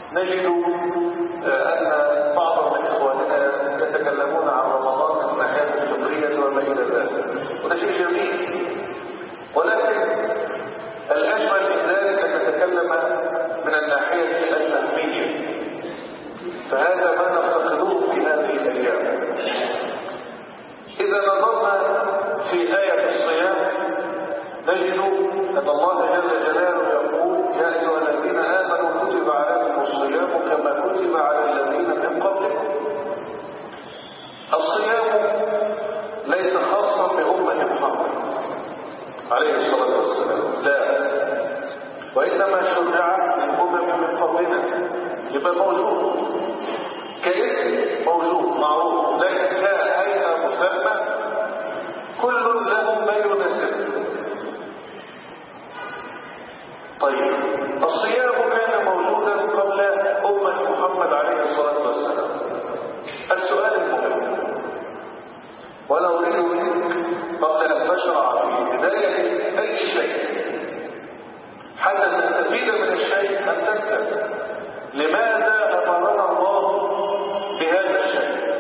نجد أن بعض من إخواننا يتكلمون عن رمضان من الناحية الفطرية وما إلى ذلك وده شيء جميل ولكن الأجمل من ذلك أن نتكلم من الناحية الفهمية فهذا ما نفتقده في هذه الأيام إذا نظرنا في آية الصيام نجد أن الله جل جلاله يقول يا أيها الذين آمنوا كتب عليكم الصيام كما كتب على الذين من قبلكم الصيام ليس خاصا بأمة محمد عليه الصلاة والسلام لا وإنما شرع للأمم من قبلنا يبقى موجود كاسم موجود معروف ليس هيئة مسمى كل له ما يناسبه طيب الصيام كان موجودا قبل أمة محمد عليه الصلاة والسلام السؤال المهم ولا أريد منك قبل أن تشرع في بداية أي شيء حتى تستفيد من الشيء أن تكتب لماذا أمرنا الله بهذا الشيء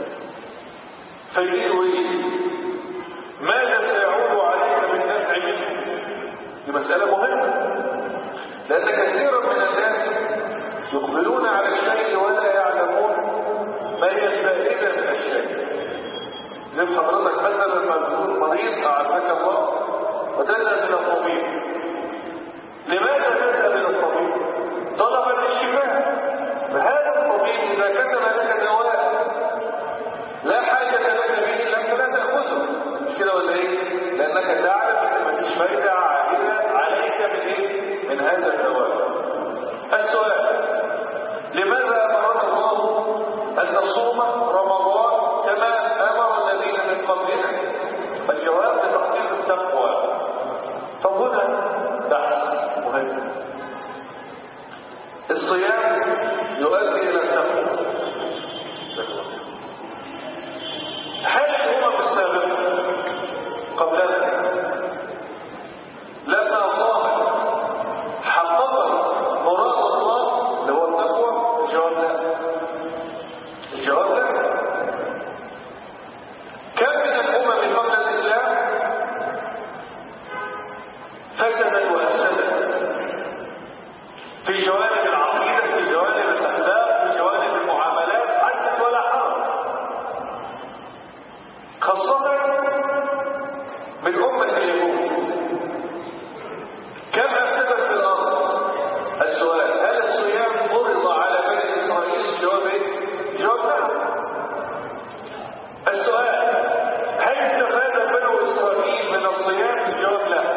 فيريد إيه ماذا سيعود عليك بالنفع منه دي مسألة مهمة لأن كثيرا من الناس يقبلون على الشيء ولا يعلمون ما هي الفائدة من الشيء زي حضرتك مثلا لما تكون مريض أعزك الله وتذهب إلى الطبيب لماذا تذهب إلى الطبيب؟ طلبا للشفاء فهذا الطبيب إذا كتب لك دواء لا حاجة لك به إلا أنت لا تأخذه مش كده ولا إيه؟ لأنك تعلم أن مفيش فايدة عائلة عليك من إيه؟ من هذا الدواء السؤال لماذا أمرنا الله أن نصوم رمضان كما أمر الذين من قبلنا الجواب لتحقيق التقوى فهنا بحث مهم الصيام يؤدي إلى التقوى هل الأمم السابقة قبلنا لما صامت حققت مراد الله اللي هو التقوى الجواب لا الجواب لا كم من الأمم قبل الإسلام فسدت وأفسدت في جوانب العقيدة في جوانب الأخلاق في جوانب المعاملات حدث ولا حرج خاصة من أمة اليهود كم أفسدت في الأرض السؤال هل الصيام فرض على بني إسرائيل الجواب إيه؟ الجواب نعم السؤال هل استفاد بنو إسرائيل من الصيام الجواب لا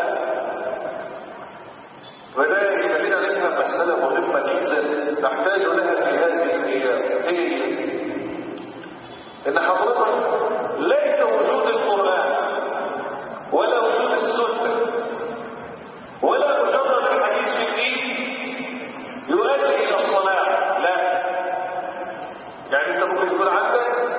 وده يخلينا نفهم مسألة مهمة جدا نحتاج لها في هذه الأيام هي إن حضرتك ليس وجود القرآن ولا وجود السنة ولا مجرد الحديث في الدين يؤدي إلى الصلاة لا يعني أنت ممكن يكون عندك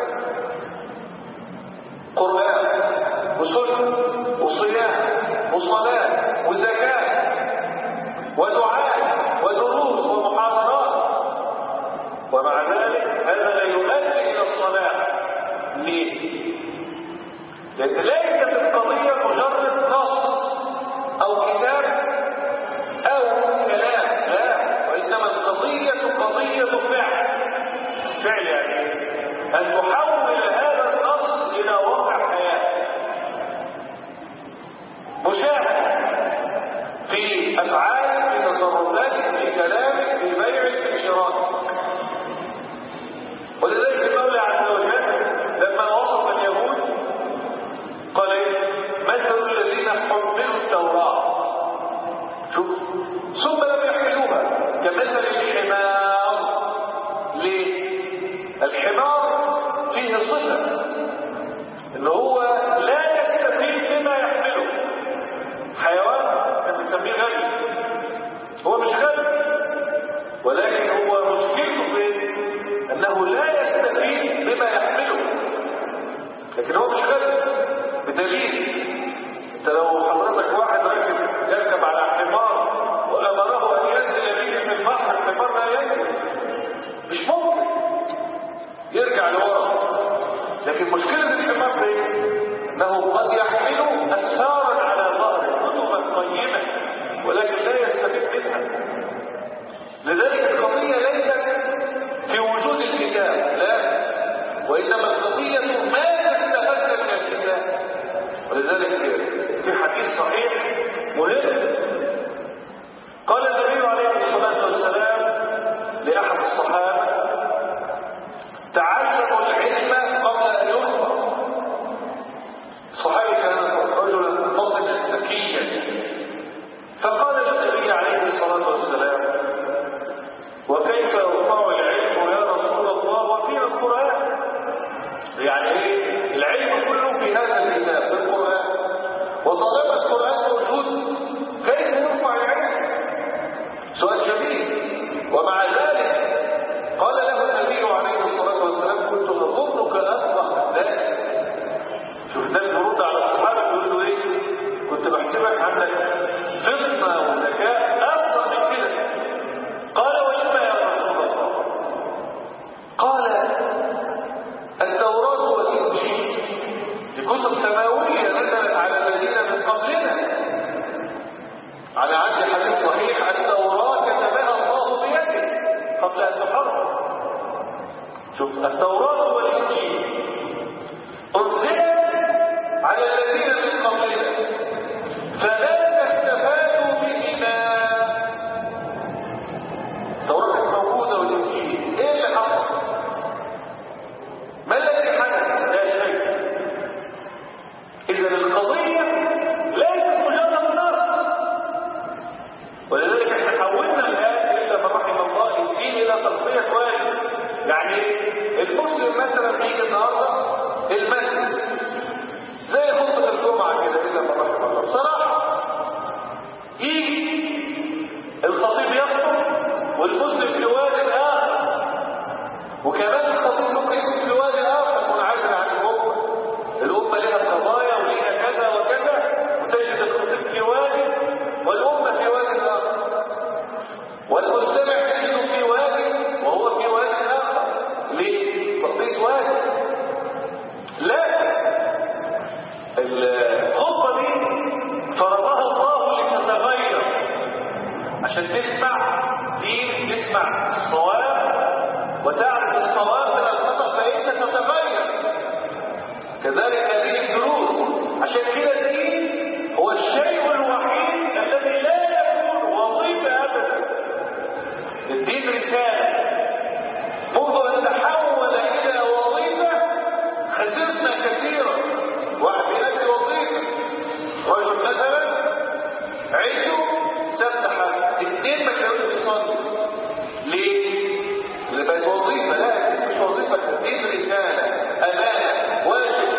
قرآن وسنة وصيام وصلاة وزكاة ودعاء ودروس ومحاضرات ومع ذلك هذا لا يؤدي الى الصلاه ليه لان ليست القضيه مجرد نص او كتاب او كلام لا وانما القضيه قضيه فعل فعل يعني ان تحول هذا النص الى واقع حياه مشاهده في افعالك في تصرفاتك في كلامك في بيعك في شرائك ولذلك المولى عز وجل لما وصف اليهود قال ايه مثل الذين حملوا التوراه شوف ثم لم يحملوها كمثل الحمار ليه الحمار فيه صفه ان هو لا يستفيد بما يحمله حيوان بنسميه غبي هو مش غبي ولكن هو مشكلته في انه لا يستفيد بما يحمله لكن هو مش غبي بدليل انت لو حضرتك واحد راكب يركب على حمار وامره ان ينزل به في البحر الحمار لا ينزل وإنما القضية ماذا استفدت من الإسلام ولذلك في حديث صحيح مهم قال النبي عليه الصلاة والسلام لأحد الصحابة تعلموا العلم قبل أن يخبر الصحابي كان رجلا فضلا ذكيا فقال للنبي عليه الصلاة والسلام وكيف يرفع العلم يا رسول الله وفينا القرآن يعني ايه العلم كله في هذا الكتاب في القرآن وطالما القرآن موجود كيف يرفع العلم سؤال جميل ومع ذلك قال له النبي عليه الصلاة والسلام كنت أظنك أفقه من ذلك شوف الناس بيرد على الصحابة بيقول له ايه كنت بحسبك عندك فطنة وذكاء أفضل من كده قال ولما يا رسول الله قال التوراة والإنجيل دي كتب سماوية نزلت على الذين من قبلنا على عهد حديث صحيح التوراة كتبها الله بيده قبل أن تحرم شوف التوراة والإنجيل أنزلت على الذين من قبلنا فلا استفادوا بهما التوراة كانت موجودة والإنجيل إيه اللي حصل؟ ما الذي حدث؟ لا شيء إذا القضية ليست مجرد نص ولذلك احنا حولنا الآن إلا من رحم الله الدين إلى تغطية واجب يعني المسلم مثلا بيجي النهارده المسجد زي خطبة الجمعة كده إلا من رحم الله بصراحة يجي الخطيب يخطب والمسلم في واد آخر وكمان الخطيب ممكن يكون في واد آخر منعزل عن الأمة الأمة لها قضايا ولها كذا وكذا وتجد الخطيب في واد والأمة في واد آخر والمستمع تجده في واد وهو في واد آخر ليه؟ تقضية واد لا الخطبة دي فرضها الله لتتغير عشان تسمع دين تسمع الصواب وتعرف الصواب من الخطأ فإنت تتغير كذلك هذه الدروس عشان كده الدين هو الشيء الوحيد الذي لا يكون وظيفة أبدا الدين رسالة منذ أن تحول إلى وظيفة خسرنا كثيرا واحد بيأدي وظيفة رجل مثلا عنده سبت حاجة اثنين ما كانوش بيصلي ليه؟ اللي بقت وظيفة لا دي مش وظيفة الدين رسالة أمانة واجب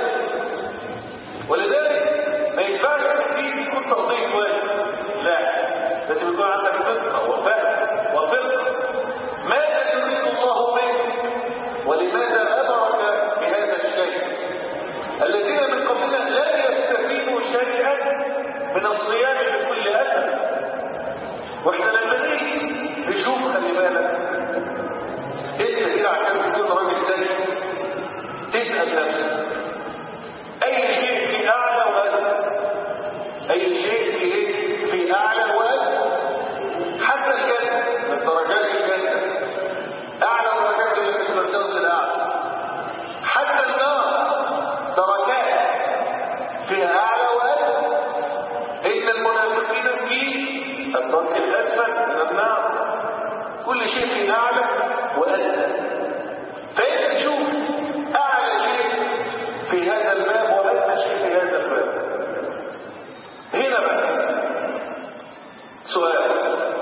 ولذلك ما ينفعش الدين يكون تقضية واجب لا لازم يكون عندك فقه وفهم وفقه ماذا يريد الله منك ولماذا أمرك بهذا الشيء الذين من قبلنا لا يستفيدوا شيئا من الصيام بكل أسف واحنا لما نيجي نشوف خلي بالك انت كده عشان تكون راجل تاني تسأل نفسك أي شيء في أعلى وأدنى أي شيء في إيه؟ في أعلى وأدنى حتى الجنة من درجات الجنة أعلى درجات اللي في الفردوس الأعلى حتى النار درجات فيها أعلى وأدنى إن المنافقين في الدرك الأسفل من النار كل شيء في أعلى وأدنى فإنت تشوف أعلى شيء في هذا الباب وأدنى شيء في هذا الباب هنا بقى سؤال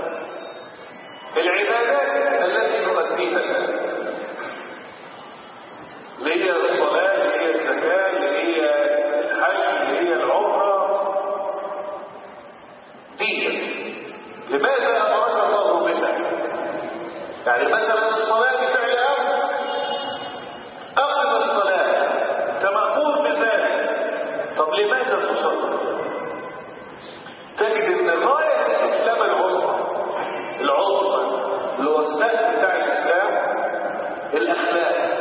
العبادات التي نؤديها الآن اللي هي الصلاة اللي هي الزكاة اللي هي الحج اللي هي العمرة دي لماذا أمرنا الله بها؟ يعني مثلا الصلاة بفعل أمر أقم الصلاة كمأمور بذلك طب لماذا تصلي؟ تجد ان غاية الإسلام العظمى العظمى اللي هو السقف بتاع الإسلام الأخلاق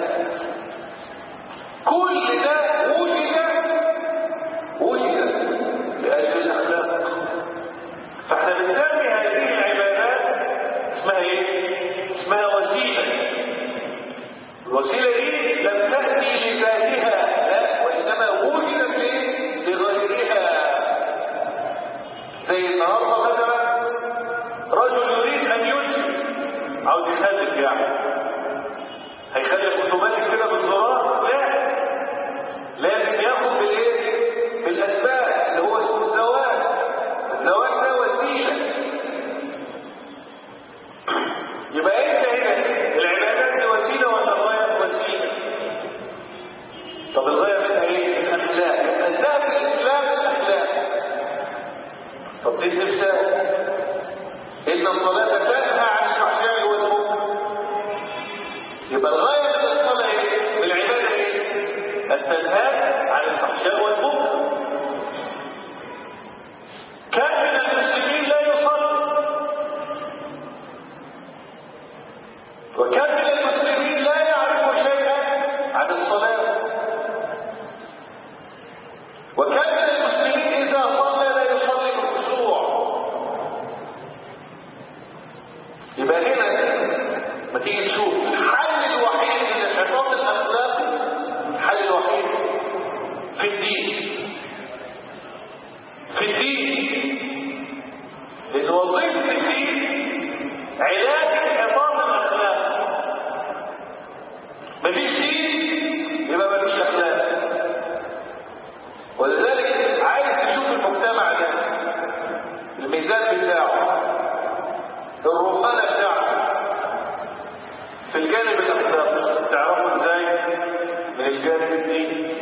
كل ده وجد وجد لأجل الأخلاق فاحنا بنسمي هذه العبادات اسمها ايه؟ اسمها وسيلة الوسيلة دي لم تأتي لذاتها لا وإنما وجدت ليه؟ لغيرها زي النهارده مثلا رجل يريد أن ينجب عاوز يخلف يعني هيخلف اوتوماتيك كده بالزرار لا لازم ياخد بالايه بالاسباب اللي هو اسمه الزواج الزواج ده وسيله يبقى انت هنا العبادات دي وسيله ولا الغايه وسيله طب الغايه منها ايه الاخلاق الاسباب الاسلام الاخلاق طب دي الافساد ان الصلاه تنهى عن الفحشاء والمنكر يبقى الغايه من الصلاه ايه من العباده ايه التنهي عن الفحشاء والمنكر كم من المسلمين لا يصلي وكم من المسلمين لا يعرف شيئا عن الصلاه وكم من المسلمين اذا صلى لا يصلي بالخشوع يبقى هنا ما تيجي تشوف الحل الوحيد للانحطاط الاخلاقي الحل الوحيد في الدين في الدين لان وظيفه الدين علاج انحطاط الاخلاق مفيش دين يبقى مفيش اخلاق ولذلك عايز تشوف المجتمع ده الميزان بتاعه الرمانه بتاعته في الجانب الاخلاقي تعرفوا ازاي من الجانب الديني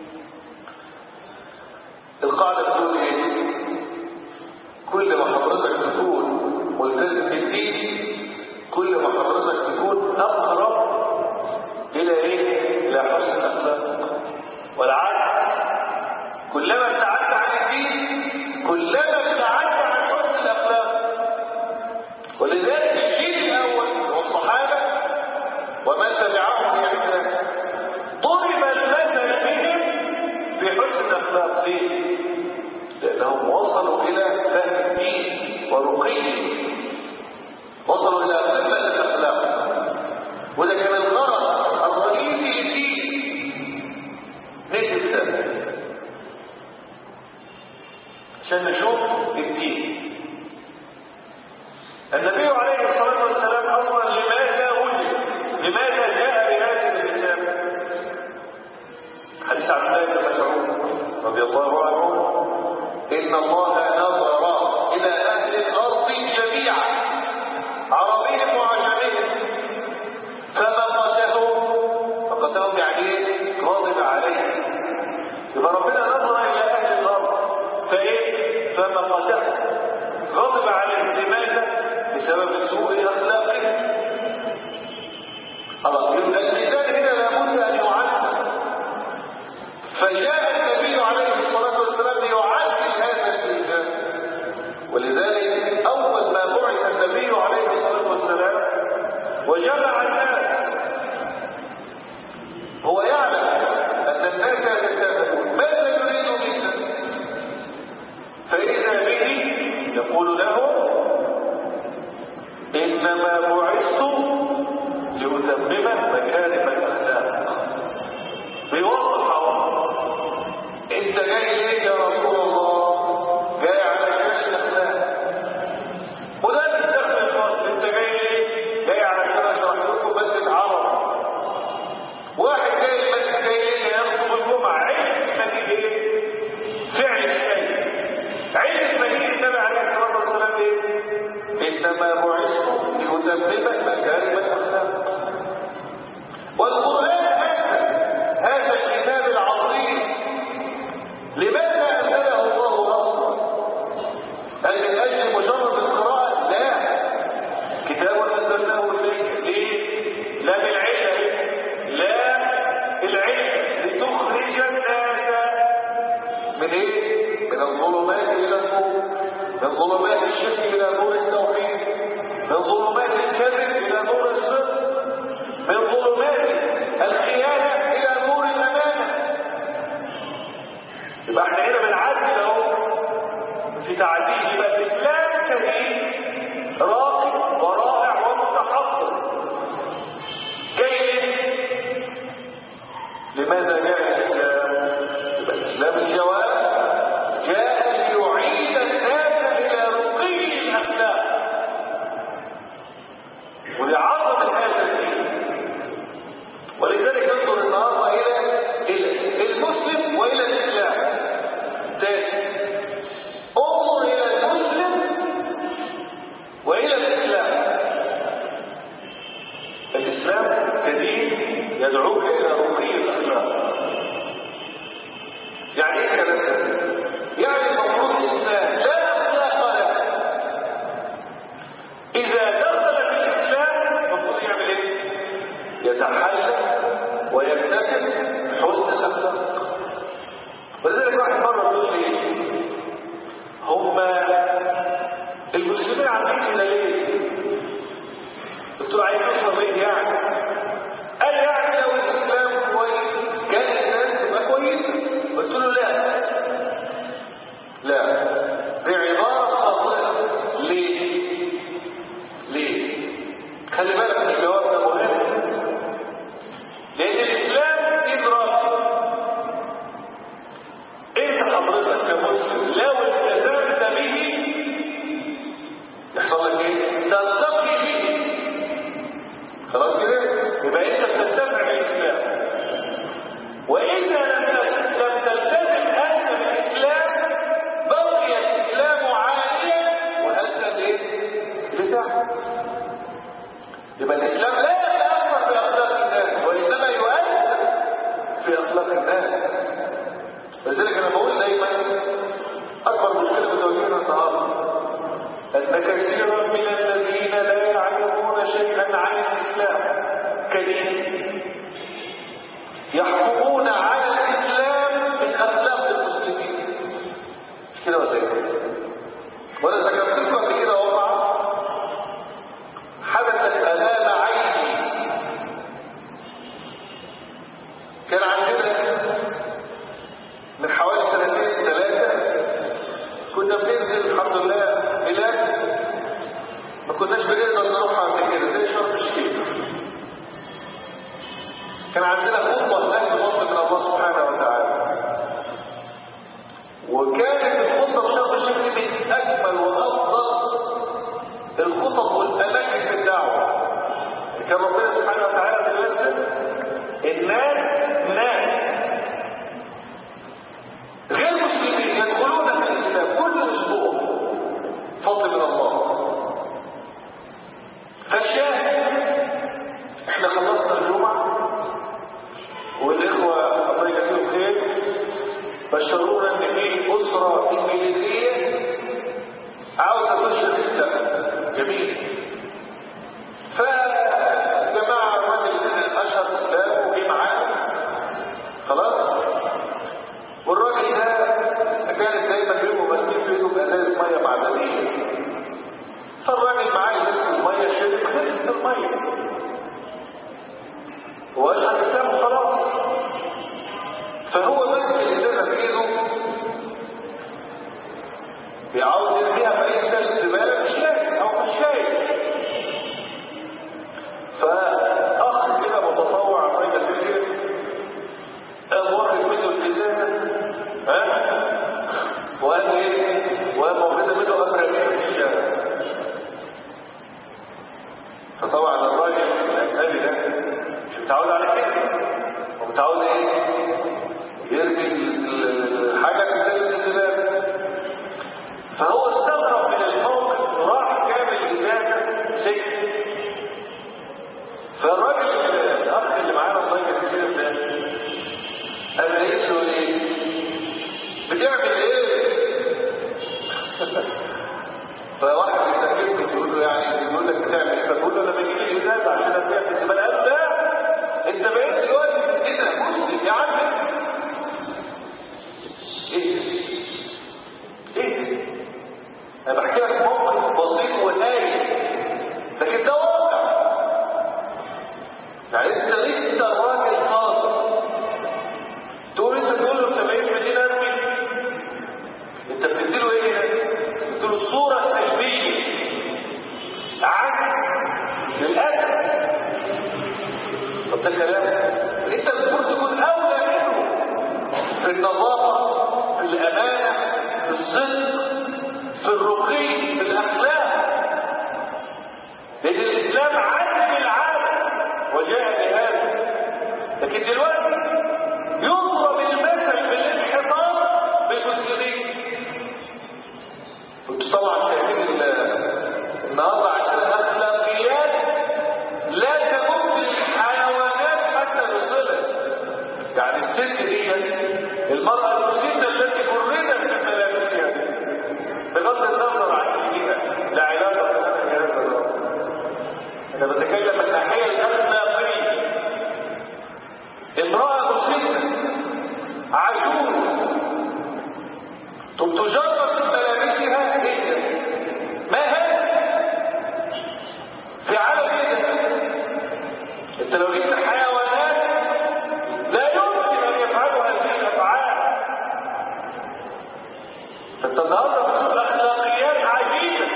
القاعده بتقول ايه كل ما حضرتك تكون ملتزم بالدين كل ما حضرتك تكون اقرب الى ايه الى حسن الاخلاق والعكس كلما ابتعدت عن الدين كلما ابتعدت عن حسن الاخلاق ولذلك الجيل الاول هو الصحابه ومن تبعهم بإحسان ضرب المثل بهم في حسن الاخلاق ليه؟ لانهم وصلوا الى فهم الدين ورقيه وصلوا الى قمه الاخلاق وده كان الغرض الرئيسي للدين نجد ذلك عشان نشوف الدين النبي عليه الصلاة والسلام أصلا لماذا وجد لماذا جاء بهذه الرسالة حديث عبد الله بن مسعود رضي الله عنه إن الله نظر إلى أهل الأرض جميعا عربيهم وعجمهم فمقتهم فقتهم يعني ايه؟ غاضب عليه يبقى ربنا نظر إلى أهل الأرض فإيه؟ فمقتهم غضب عليه لماذا؟ بسبب سوء أخلاقه خلاص يبقى الإنسان هنا لابد أن يعلم فجاء النبي عليه الصلاة والسلام ليعلم هذا الإنسان ولذلك أول ما بعث النبي عليه الصلاة والسلام وجمع الناس هو يعلم أن الناس يتساءلون ماذا يريد منا فإذا به يقول له إنما بعثت لأتمم مكارم الأخلاق بيوضح أهو أنت جاي ليه يا رسول الله؟ جاي على كاش الأخلاق وده الدخل الخاص أنت جاي ليه؟ جاي على كاش لكم بس العرب واحد جاي المسجد جاي ليه؟ يخطب الجمعة عيد المسجد إيه؟ فعل الشيء عيد المسجد النبي عليه الصلاة والسلام إيه؟ إنما بعثت لأتمم مكارم الأخلاق والقرآن أنزل هذا الكتاب العظيم لماذا أنزله الله أصلا؟ هل من أجل مجرد القراءة؟ لا كتاب أنزلناه إليك ليه؟ لا بالعلم لا العلم لتخرج الناس من ايه؟ من الظلمات إلى النور من ظلمات الشرك إلى نور التوحيد من ظلمات الكذب إلى نور الصدق من ظلمات الخيانة إلى نور الأمانة يبقى احنا هنا بنعدل اهو في تعديل يبقى الإسلام كريم راقي ورائع ومتحضر جاي لعظمة هذا الدين ولذلك انظر النهارده الى الى المسلم والى الاسلام تاني انظر الى المسلم والى الاسلام الاسلام كدين يدعوك الى رقي الاخلاق يعني ايه الكلام ده يعني المفروض الاسلام لا اخلاق له اذا دخل في الاسلام المفروض يعمل ايه يتحلى ويكتسب حسن الاخلاق ولذلك واحد مره بيقول لي هم المسلمين عاملين كده ليه؟ قلت له عايز توصل ليه يعني؟ قال يعني لو الاسلام كويس كان الناس تبقى كويسه قلت له لا لا دي عباره خاطئه ليه؟ ليه؟ خلي بالك من الجواب ده مهم لان الاسلام دين راقي انت حضرتك كمسلم لو التزمت به يحصل لك ايه؟ تلتقي به خلاص كده؟ يبقى انت بتنتفع بالاسلام واذا لم لم تلتزم انت بالاسلام بقي الاسلام عاليا وانت ايه؟ لتحت يبقى الاسلام لا يتاثر باخلاق الناس وانما يؤثر في اخلاق الناس لذلك انا بقول دايما اكبر مشكله بتواجهنا النهارده ان كثيرا من الذين لا يعلمون شيئا عن الاسلام كدين يحكمون على الاسلام من اخلاق المسلمين مش كده ولا ايه؟ وانا ذكرت لكم قبل كده وقعه حدثت امام عيني كان عندنا من حوالي سنتين ثلاثة كنا بننزل الحمد لله بلاد ما كناش بنقدر نروح عند كده زي شرم الشيخ كان عندنا خطوة هناك بفضل من الله سبحانه وتعالى وكانت الخطة في شرم الشيخ دي من أجمل وأفضل الخطط والأماكن في الدعوة كان ربنا سبحانه وتعالى بيرسل الناس ناس غير مسلمين يدخلون في الإسلام كل أسبوع فضل من الله فالشاهد احنا خلصنا الجمعة والإخوة الله يجزيهم خير بشرونا إن في أسرة إنجليزية عاوزة تخش الإسلام جميل فجماعة الراجل أشهر إسلام وجه معانا خلاص والراجل ده كانت دايما بيبقوا ماسكين في ايده بازاز ميه معدنيه فالراجل معاه ازازه الميه شرب خلصت الميه واشهد الاسلام خلاص فهو ماسك الازازه في ايده بيعاوز يرميها في اي سله زباله مش لاقي او مش شايف فاخ كده متطوع الله يجزيه قام واخد منه الازازه ها وقال ايه وقام واخد منه ابرقين في الشارع فطبعا الراجل الاجنبي ده مش متعود على كده هو متعود ايه يرمي الحاجه في سله الزباله فهو استغرب من الموقف راح جاب الازازه سكت فالراجل الاخ اللي معانا الله يجزيه ده انا قلت له ايه بتعمل ايه فواحد بيسكتني بيقول له يعني بيقول لك بتعمل ايه فبقول له انا بجيب الازازه عشان ابيع في الزباله قال له لا انت بقيت دلوقتي ايه ده مسلم يا عم ايه ايه انا بحكي لك موقف بسيط ونايم لكن ده واقع يعني انت لسه راجل خاطئ تقول انت تقول له 70 مدينه ارمي انت بتديله ايه بتديله الصوره السلبيه عكس للاسف طب ده كلام انت المفروض تكون اولى منه في النظافه في الامانه في الصدق في الرقي في الاخلاق لان الاسلام عدل انت لو جبت حيوانات لا يمكن ان يفعلوا هذه الافعال فانت النهارده بتشوف اخلاقيات عجيبه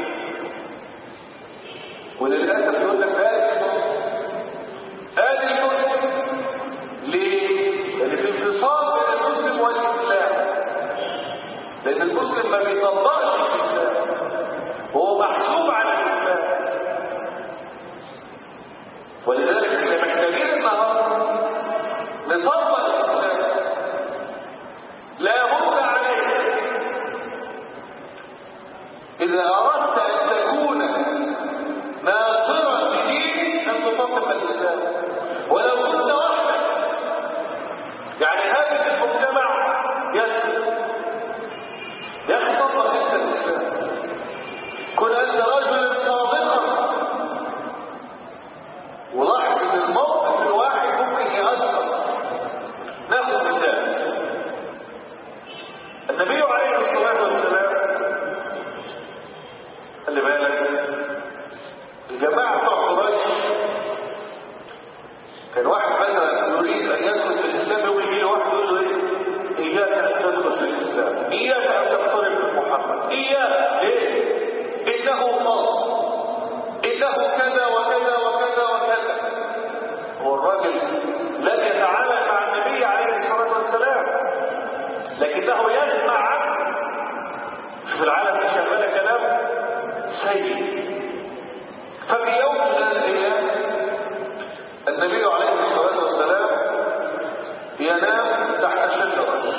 وللاسف يقول لك هذه هذه المسلم ليه؟ لان في انفصال بين المسلم والاسلام لان المسلم ما بيطبقش الاسلام هو محسوب على الاسلام ولذلك احنا محتاجين النهارده نطبق الاسلام لا بد عليك اذا اردت ان تكون ناصرا لدينك ان تطبق الاسلام ولو كنت وحدك يعني هذا المجتمع يسلم يا اخي طبق انت الاسلام كن انت رجلا صادقا ولاحظ ان الموقف الواحد ممكن يأثر ناخذ مثال النبي عليه الصلاة والسلام خلي بالك الجماعة بتوع قريش كان واحد مثلا يريد ان يدخل في الاسلام يوم يجي له واحد يقول له ايه؟ اياك ان تدخل في الاسلام، اياك ان تقترب من محمد، اياك ليه؟ انه الله انه كذا وكذا وكذا وكذا هو الراجل لم يتعامل مع النبي عليه الصلاه والسلام لكنه يسمع عنه في العالم دي شغاله كلام سيء ففي يوم من الايام النبي عليه الصلاه والسلام ينام تحت شجره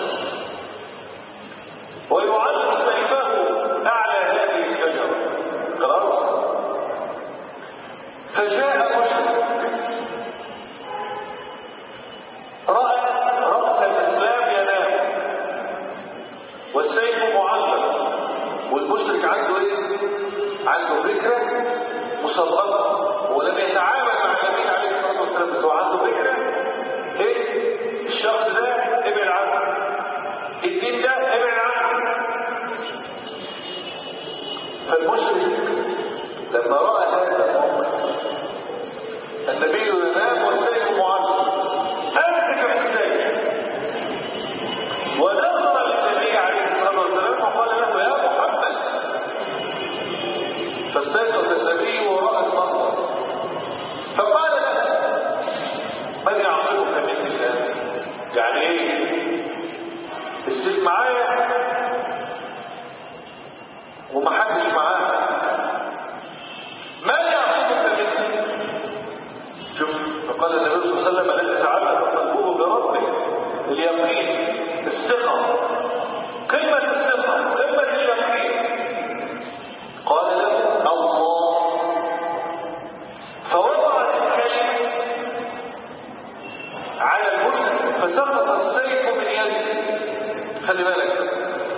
ويعلق سيفه اعلى هذه الشجره خلاص فجاء مشرك راى راس الاسلام ينام والسيف معلق والمشرك عنده ايه عنده فكره مسبقه ولم يتعامل مع النبي عليه الصلاه والسلام بس هو عنده فكره ايه الشخص ده ابعد عنه الدين ده ابعد عنه فالمشرك لما راى هذا الموقف النبي ينام والسيف معلق امسك بالسيف ونظر للنبي عليه الصلاه والسلام وقال له يا محمد فاستيقظ النبي وراى المنظر فقال له من يعصمك من الله يعني ايه السيف معايا ومحدش معاه من يعصمك مني شوف فقال النبي صلى الله عليه وسلم الذي تعلق قلبه بربه اليقين الثقة قمة الثقة قمة اليقين قال له الله فوضع الكلمة على المسلم فسقط السيف من يده خلي بالك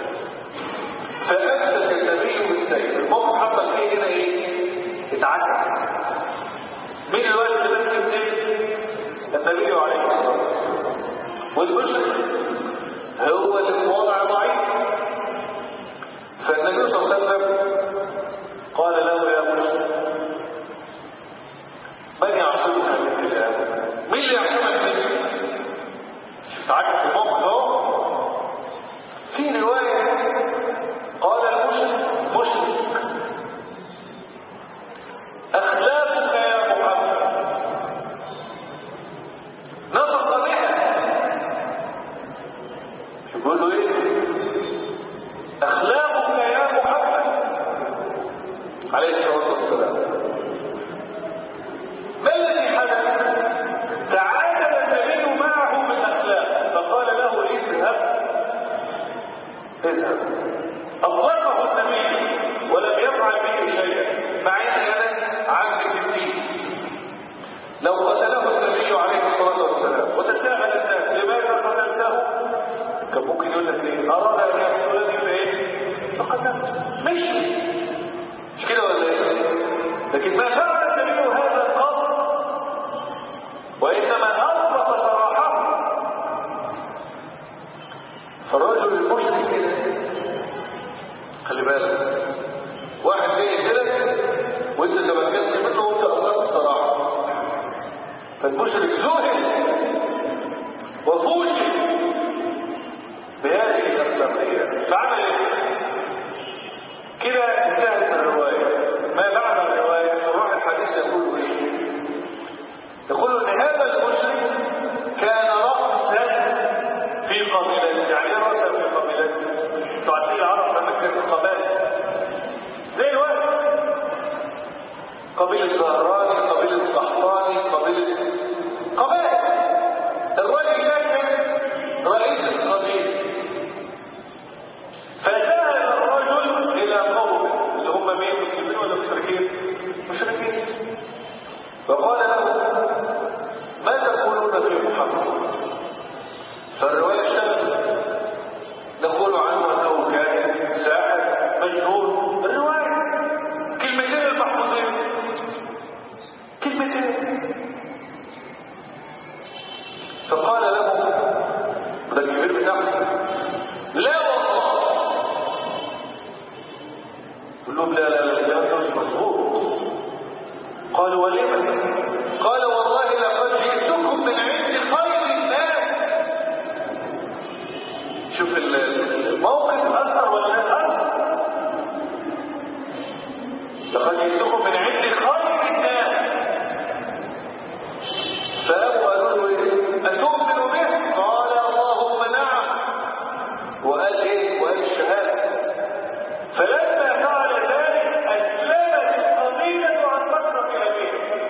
فأمسك النبي بالسيف الموقف حصل فيه هنا ايه؟ اتعكس مين الوقت اللي مسك السيف؟ النبي عليه الصلاة والسلام والمشرك هو اللي في وضع ضعيف فالنبي صلى الله عليه وسلم قال له يا مشرك من يعصمك من الله؟ مين اللي يعصمك منه؟ تعكس الموقف اهو في رواية قال المشرك مشرك أخلاقك يا محمد نطق بها يقول له ايه اخلاقك يا محمد عليه الصلاه والسلام ما الذي حدث تعادل النبي معه بالاخلاق فقال له كلمتين فقال له ده الكبير بتاعه لا والله قل لهم لا لا لا الكلام ده مش مظبوط قالوا ولم قال والله لقد جئتكم من عند خير الناس شوف الموقف اثر ولا لا اثر لقد جئتكم من عند خير الناس فابوا قالوا له ايه اتؤمن به قال اللهم نعم وقال ايه وقال الشهاده فلما فعل ذلك اسلمت القبيله عن كثره ابيه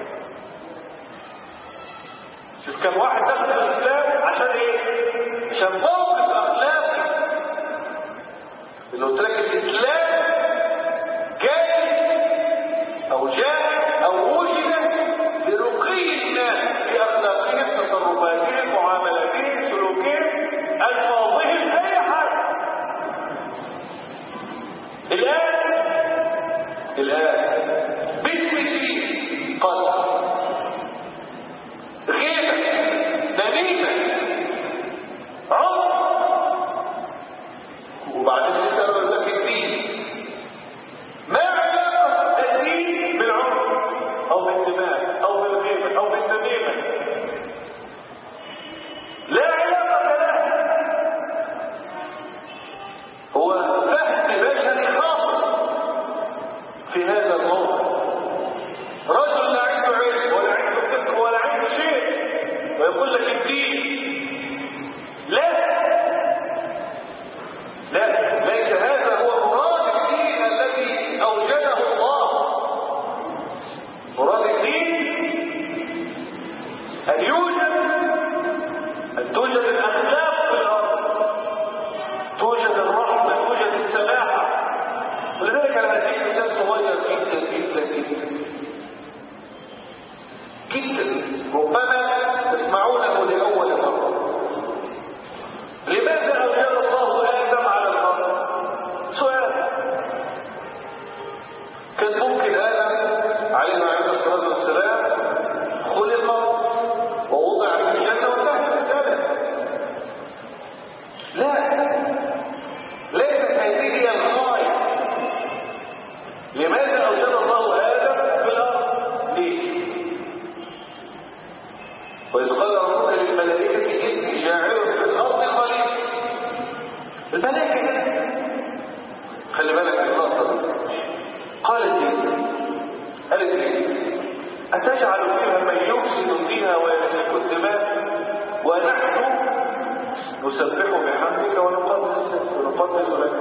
شوف كم واحد دخل الاسلام عشان ايه عشان موقف اخلاقي اللي قلت لك الاسلام جاي او جاء او وجد لرقي الناس في اخلاقهم تصرفاتهم معاملاتهم سلوكهم الفاظهم اي حاجه الان الان باسم الدين قال غيبه نميمه عمر وبعدين نسال لك الدين ما علاقة الدين بالعمر أو بالدماء أو بالغيبة أو بالنميمة لا علاقة لها هو فهم بشري خاص في هذا الموضوع رجل لا عنده علم ولا عنده فقه ولا عنده شيء ويقول لك الدين لا لا ليس هذا هو مراد الدين الذي اوجده الله مراد الدين ان يوجد ان توجد الاخلاق في الارض توجد الرحمه توجد السماحه ولذلك انا هديك مثال صغير جدا جدا جدا جدا ربما تسمعونه لاول مره لماذا أوجد الله آدم على الأرض؟ سؤال كان ممكن آدم عليه عليه الصلاة والسلام خلق ووضع في الجنة وانتهت الرسالة لا ليست هذه هي الغاية لماذا أوجد الله آدم في الأرض؟ ليه؟ وإذ قال ربك للملائكة إني جاعل في الأرض خليفة الملائكة خلي بالك من النقطة دي قالت إيه؟ قالت إيه؟ أتجعل فيها من يفسد فيها ويسفك الدماء ونحن نسبح بحمدك ونقدس ونقدس لك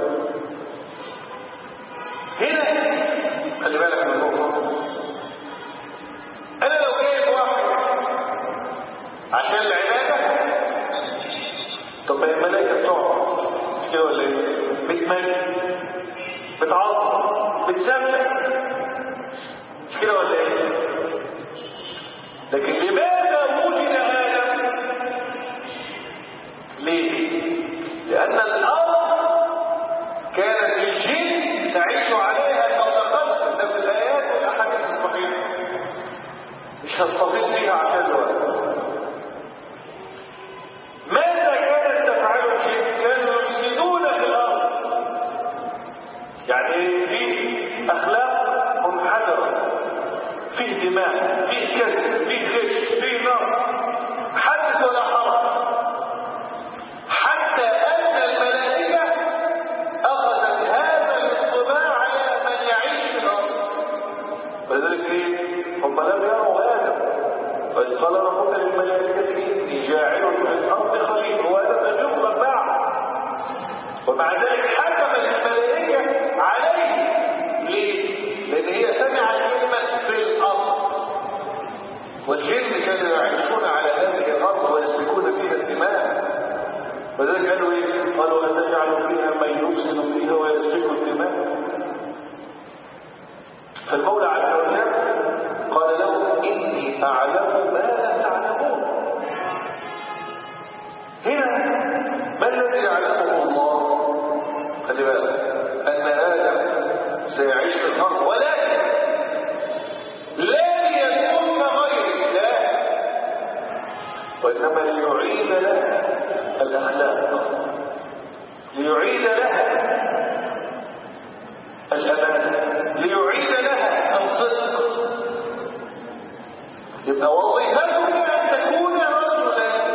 هنا خلي بالك من النقطة أنا لو جايب واحد عشان العبادة طب ما الملائكة بتقعد مش كده ولا ايه؟ بتملك بتعظم بتسبح مش كده ولا ايه؟ لكن لماذا وجد آدم؟ ليه؟ لأن الأرض كانت الجن تعيش عليها قبل خلق ده في الآيات والأحاديث الصحيحة مش هستفيد فيها عشان الوقت ماذا كانت تفعل الجن؟ كانوا يفسدون في الارض يعني في اخلاق منحدره فيه دماء فيه كذب فيه غش فيه نار حدث ولا حرج حتى ان الملائكه اخذت هذا الانطباع على من يعيش في الارض ولذلك ايه هم لم يروا ادم وإذ قال ربك للملائكة إني جاعل في الأرض خليفة وهذا تجربة بعد ومع ذلك حكم الملائكة عليه ليه؟ لأن هي سمعت كلمة في الأرض والجن كانوا يعيشون على هذه الأرض ويسلكون فيها الدماء وذلك قالوا إيه؟ قالوا أتجعل فيها من يفسد فيها ويسفك الدماء فالمولى عز وجل قال له إني أعلم ما لا تعلمون هنا ما الذي يعلمه الله خلي بالك أن آدم سيعيش في الأرض ولكن لا ليكون يبقى وظيفتك ان تكون رجلا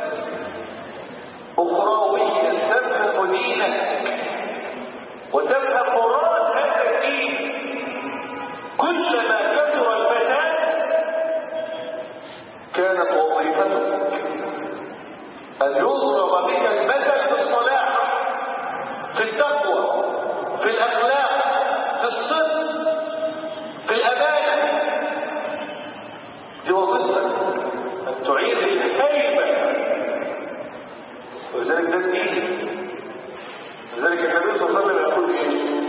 اخرويا تفهم دينك وتفهم مراد هذا الدين كلما كثر الفساد كانت وظيفتك ان يضرب بك المثل في الصلاح في التقوى في الاخلاق في الصدق في الامانه دي وظيفتك ان تعيد الهيبه ولذلك ده الدين لذلك النبي صلى الله عليه وسلم يقول ايه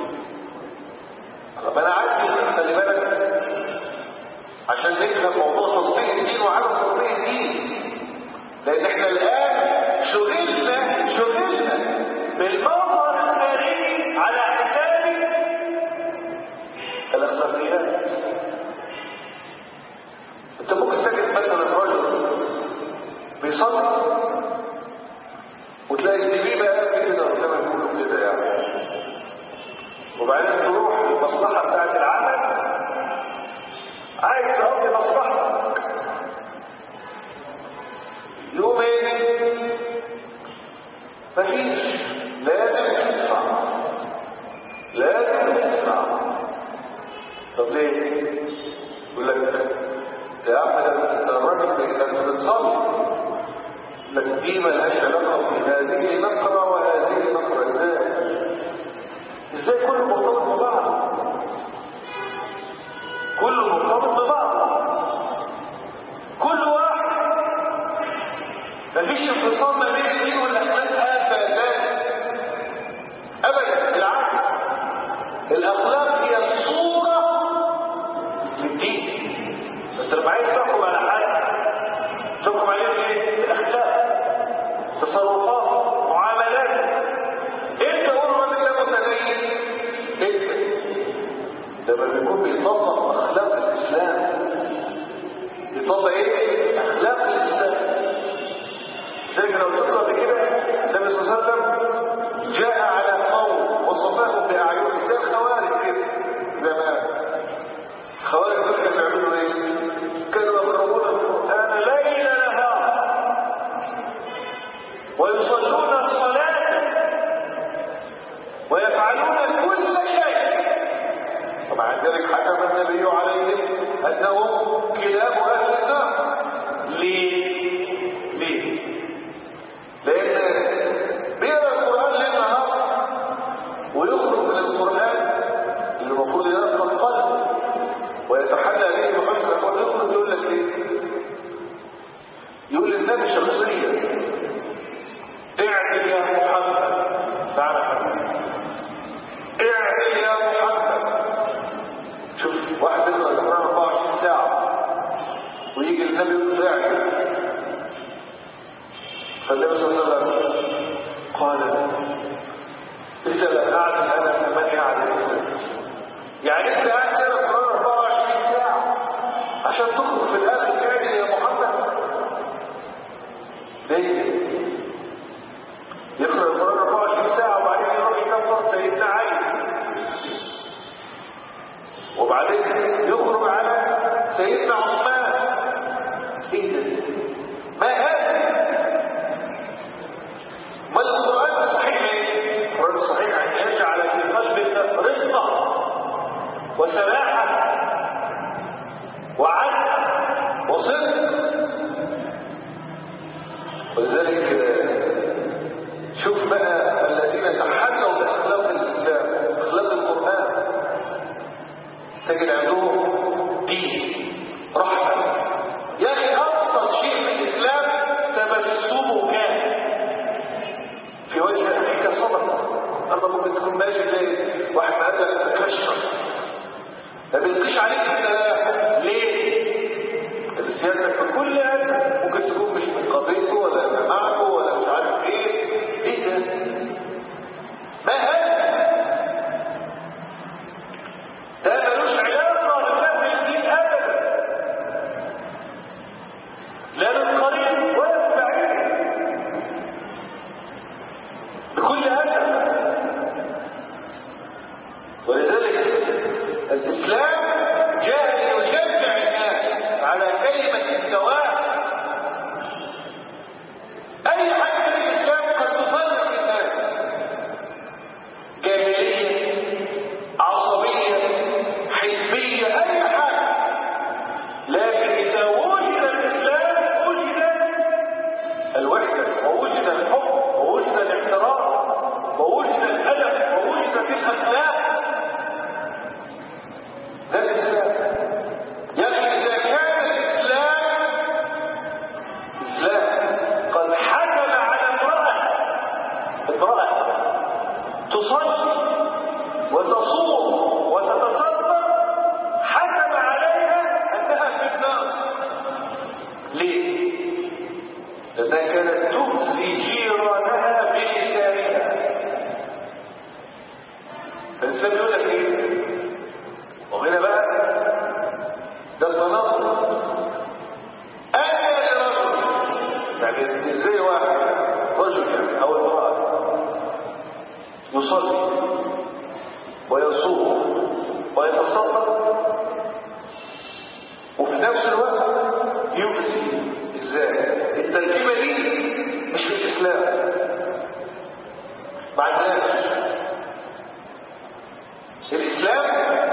طب انا عندي خلي بالك عشان نفهم موضوع تطبيق الدين وعدم تطبيق الدين لان احنا الان شغلنا شغلنا بالمظهر الخارجي على حساب الاخلاقيات انت ممكن تجد مثلا رجل بيصلي وتلاقي السي بقى قد كده قدام الكل كده يعني وبعدين تروح المصلحه بتاعت العمل عايز تقضي مصلحتك يوم ايه مفيش لازم تدفع لازم تدفع طب ليه يقول لك يا عم ده الراجل ده انت بتصلي لك دي ملهاش علاقه بهذه نقره وهذه نقره ازاي ازاي كله مرتبط ببعض كله مرتبط ببعض كل واحد مفيش انفصام ما بين الدين والاخلاق ابدا ابدا بالعكس الاخلاق هي الصوره للدين بس لما عايز تحكم على حد تحكم عليه بايه؟ بالاخلاق تصرفات معاملات انت قول الراجل ده متدين انت لما بيكون بيطبق اخلاق الاسلام بيطبق ايه؟ اخلاق الاسلام زي ما قلت لكم قبل كده النبي صلى الله عليه وسلم جاء على قوم وصفاهم باعينهم زي الخوارج كده زمان الخوارج دول كانوا بيعملوا ايه؟ كانوا يضربون القران ليل نهار ويصلون الصلاه ويفعلون كل شيء ومع ذلك حكم النبي عليهم انهم كلاب اهل النار ليه؟ ليه؟ لان بيقرا القران ليل نهار ويخرج من القران اللي المفروض يرقى القلب ويتحلى به بحسن ويخرج يقول لك ايه؟ يقول للنبي شخصيا اعدل يا محمد تعالى اعدل يا محمد شوف واحد يقرا القران 24 ساعه ويجي النبي يقول له اعدل فالنبي صلى الله عليه وسلم قال اذا لا اعدل انا فمن يعدل يعني انت قاعد تقرا القران 24 ساعه عشان تخرج في الاخر تعدل يا محمد ليه يقرأ القرآن 24 ساعة وبعدين يروح يكفر سيدنا علي وبعدين يخرج على سيدنا عثمان ايه ده؟ ما هذا؟ ما القرآن الصحيح ايه؟ القرآن الصحيح أن يجعل في قلبك رزقا وسماحة وعدل وصدق ولذلك شوف بقى الذين تحلوا باخلاق الاسلام اخلاق القران تجد عندهم دين رحمه يا اخي ابسط شيء في الاسلام تبسمك في وجه اخيك صدقه اما ممكن تكون ماشي زي واحد ما قال تكشر ما بيلقيش عليك السلام ليه؟ السياسه في كل هذا ممكن تكون مش من قضيته ولا جماعه التركيبة دي مش في الإسلام ما عندناش الإسلام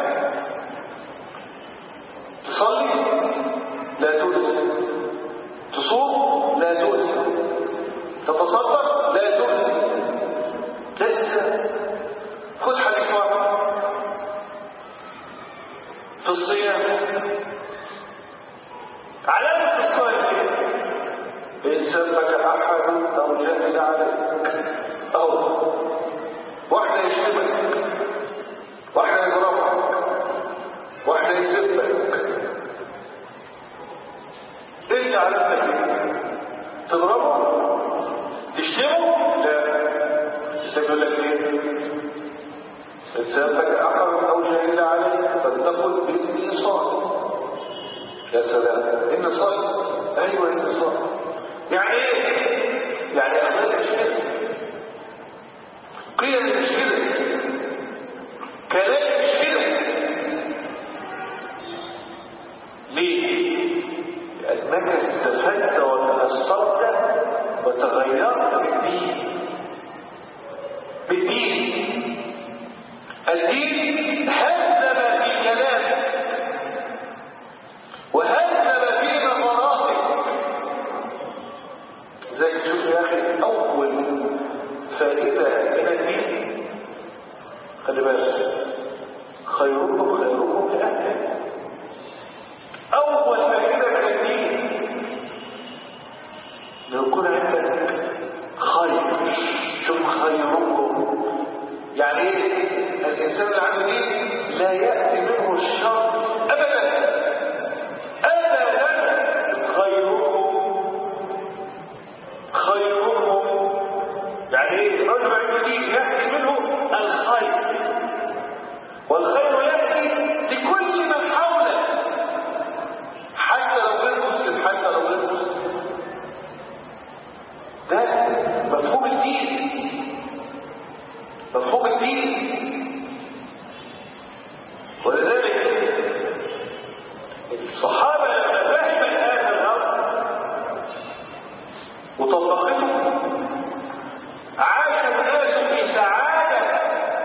تصلي لا تؤذي تصوم لا تؤذي تتصدق لا تؤذي لا خذ حديث واحد في الصيام علامة الصائم إن سبك أحد أو جهل عليك أو واحدة يشتمك واحدة يضربك واحدة يسبك انت علامتك ايه؟ تضربه تشتمه لا يقول لك ايه إن سبك أحد أو جهل عليك فلتقل بإذني صائم يا سلام إن صائم أيوة إن صائم يعني إيه؟ يعني أخلاق الشرك قيم الشرك كلام الشرك ليه؟ لأنك استفدت وتأثرت وتغيرت بالدين بالدين الدين هذب في كلامك وهذب في نظراتك زي تشوف يا اخي اول فائده من الدين خلي بالك خيركم خيركم لاهله اول فائده من الدين لو يكون عندك خير شوف خيركم يعني ايه الانسان اللي عنده دين لا ياتي منه الشر ابدا ابدا خيركم خيركم يعني ايه الرجل عنده دين ياتي منه الخير والخير ياتي لكل من حوله حتى لو غير مسلم حتى لو غير مسلم ده مفهوم الدين مفهوم الدين ولذلك الصحابة لما فهم هذا الأمر وطبقته عاش الناس في سعادة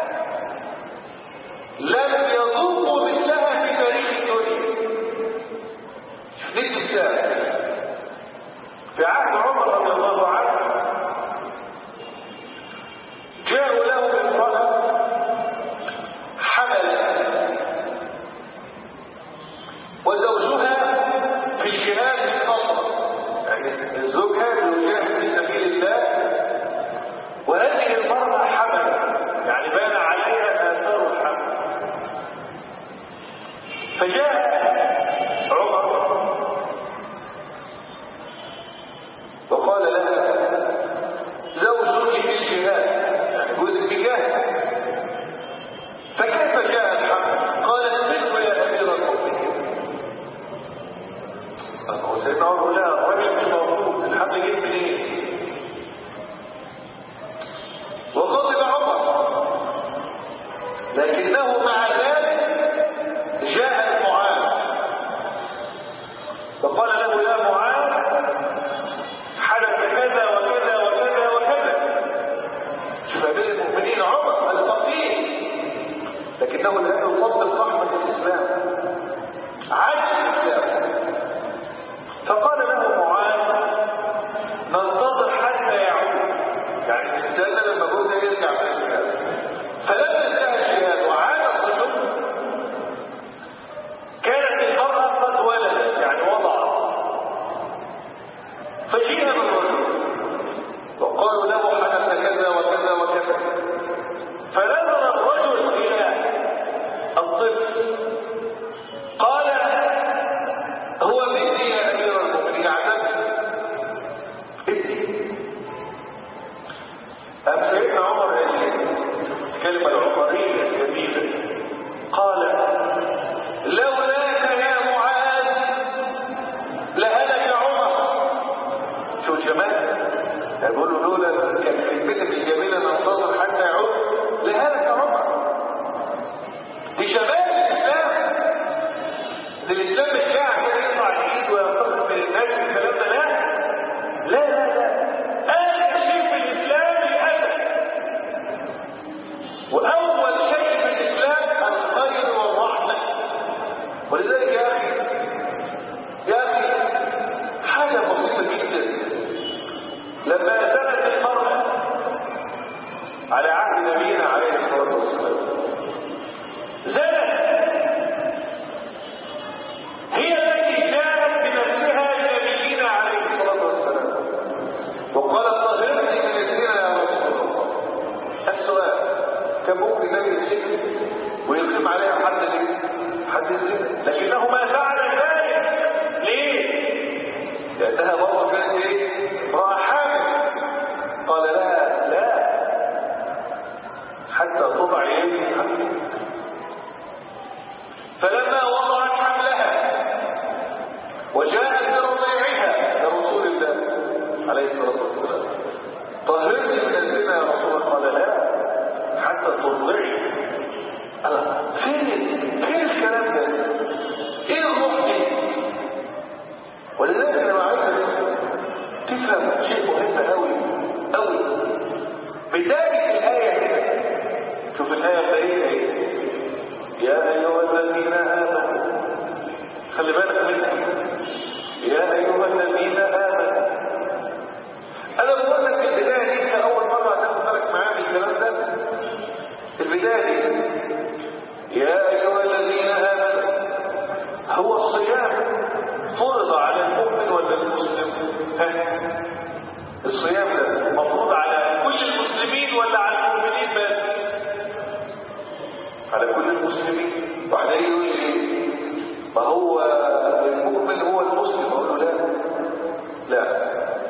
لم يذوقوا مثلها في تاريخ الدنيا شفت الساعة في عهد عمر رضي الله عنه جاءوا له بامرأة حمل وزوجها في الجهاد في النصر يعني زوجها يجاهد في سبيل الله وهذه المرأة حمل يعني بان عليها آثار الحمل فجاء عمر وقال لها زوجك في الجهاد يعني جوزك في جهاد فكيف جاء الحمل قالت مثل يا امير المؤمنين هو سيدنا عمر لا الرجل مش موجود الحمل جه منين وغضب عمر لكنه مع ذلك جاء معاذ فقال له يا معاذ حدث كذا وكذا وكذا وكذا شوف امير المؤمنين عمر الفقيه لكنه الان يطبق رحمه الاسلام عدل الاسلام فقال له معاذ ننتظر حتى يعود يعني نستنى لما جوزها يرجع من الجهاد فلما انتهى الجهاد وعاد الرجل كانت المرأة قد ولدت يعني وضعت فجيء بالرجل وقالوا له حدث كذا وكذا وكذا فنظر الرجل إلى الطفل عليه الصلاة والسلام طهرني من الزنا يا رسول الله قال لا حتى ترضعي أنا فين فين الكلام ده؟ ايه الروح دي؟ ولذلك انا عايز تفهم شيء مهم قوي قوي بداية الآية هنا شوف الآية بدايتها ايه؟ يا أيها الذين آمنوا خلي بالك منها يا أيها الذين آمنوا أنا بقول لك البداية دي أنت أول مرة هتاخد بالك معايا من الكلام ده البداية دي يا أيها الذين آمنوا هو الصيام فرض على المؤمن ولا المسلم؟ ها؟ الصيام ده مفروض على كل المسلمين ولا على المؤمنين بس؟ على كل المسلمين وبعدين يقول لي ما هو المؤمن هو المسلم اقول له لا لا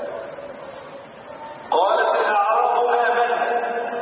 قالت الاعراب امنا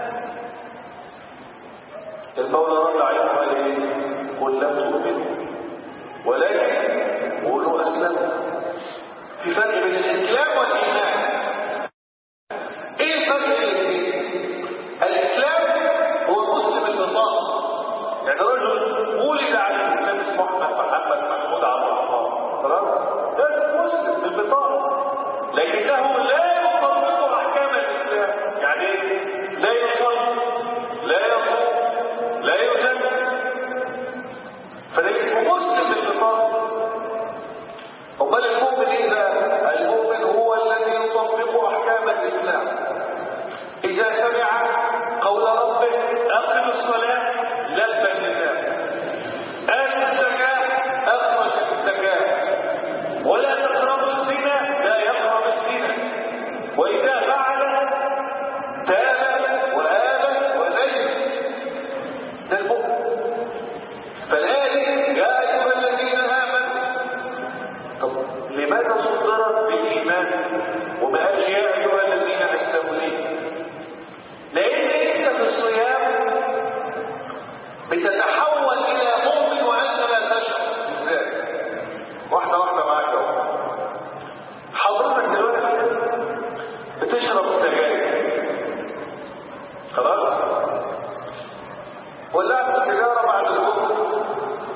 المولى رد عليهم قال ايه قل لم تؤمنوا ولكن قولوا اسلموا في فرق بين الاسلام والايمان ايه الفرق بين الاثنين الاسلام هو مسلم البطاقه يعني رجل ولد على الاسلام اسمه احمد محمد محمود عبد الرحمن خلاص ده مسلم بالبطاقه لكنه لا يطبق احكام الاسلام يعني ايه لا يصلي لا يصوم لا يزكي فده اسمه مسلم بالبطاقه امال المؤمن ايه بقى المؤمن هو الذي يطبق احكام الاسلام اذا سمع قول ربه اقم الصلاه لبى النداء اتوا الزكاه اخرج الزكاه ولا تقربوا الزنا لا يقرب الزنا واذا فعل تاب وآب وزين ده المؤمن فالآية يا أيها الذين آمنوا طب لماذا صدرت بالإيمان وما قالش يا أيها الذين أسلموا ليه؟ لأن أنت في الصيام بتتحول إلى مؤمن وأنت لا تشعر إزاي؟ واحدة واحدة معاك أهو حضرتك دلوقتي بتشرب سجاير خلاص؟ ولعت السيجارة بعد الظهر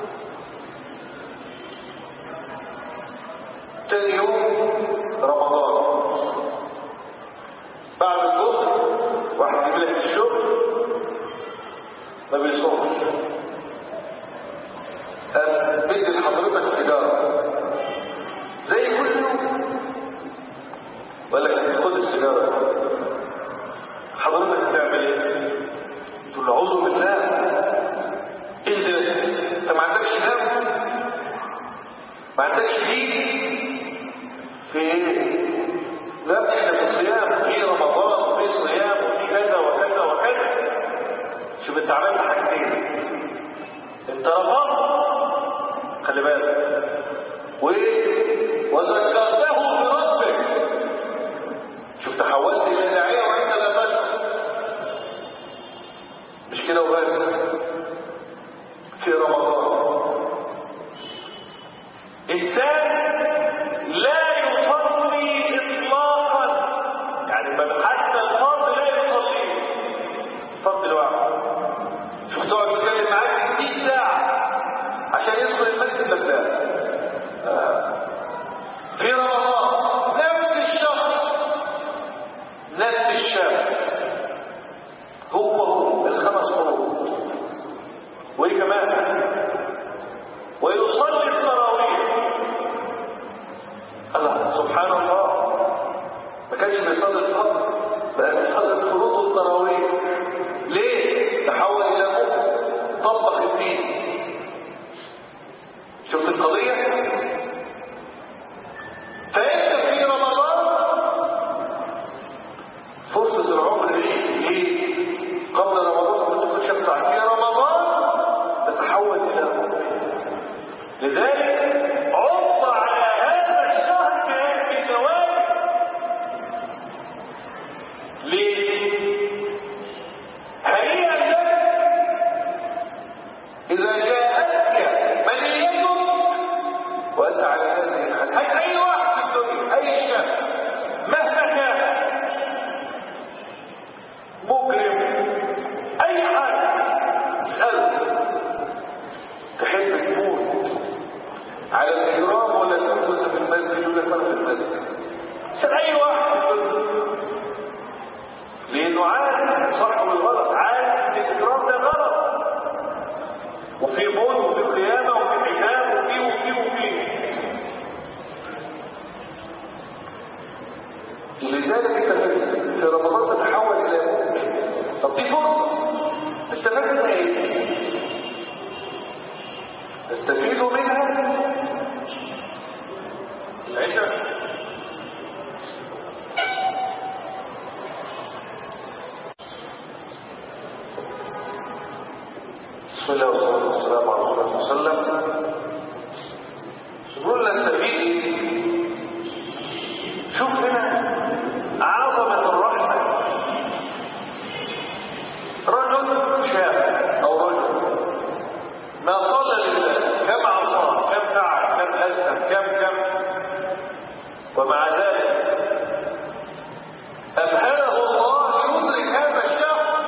تاني يوم رمضان بعد الظهر واحد يجي لك الشغل ما بيصومش قام بدي لحضرتك سيجاره زي كل يوم ولا لك خد السيجاره حضرتك بتعمل ايه؟ تقول له اعوذ بالله ايه ده؟ انت ما عندكش دم؟ ما عندكش دين؟ في ايه؟ لا احنا في صيام في رمضان وفي صيام وفي كذا وكذا وكذا شوف انت عملت حاجتين انت رفضت خلي بالك وايه؟ وذكرته بربك شوف تحولت الى داعيه وانت لا تشعر مش كده وبس في رمضان انسان لا يصلي اطلاقا يعني من حتى الفرض لا يصلي فرض الواحد شوف تقعد تتكلم معاه 60 ساعه عشان يدخل المسجد لك لا آه. في رمضان نفس الشخص نفس الشاب هو هو الخمس فروض وايه كمان ويصلي التراويح الله سبحان الله ما كانش بيصلي الفرض بقى بيصلي الفروض والتراويح ليه تحول الى مؤمن طبق الدين شفت القضيه فانت في رمضان فرصه العمر دي ليه قبل رمضان ما تكونش بتاع في رمضان تتحول الى مؤمن لذلك عض على هذا الشهر بزواج ليه؟ هيئة لك إذا جاءتك منيتك لذلك انت في رمضان تتحول الى موت طب دي فرصه استفدت منها ايه؟ تستفيد منها العشاء بسم الله والصلاه والسلام على رسول الله صلى الله عليه وسلم يقول لك نستفيد شوف هنا عظمة الرحمة رجل شاب أو رجل ما صلى لله كم عصى كم دعا كم أسلم كم كم ومع ذلك أمهله الله يدرك هذا الشهر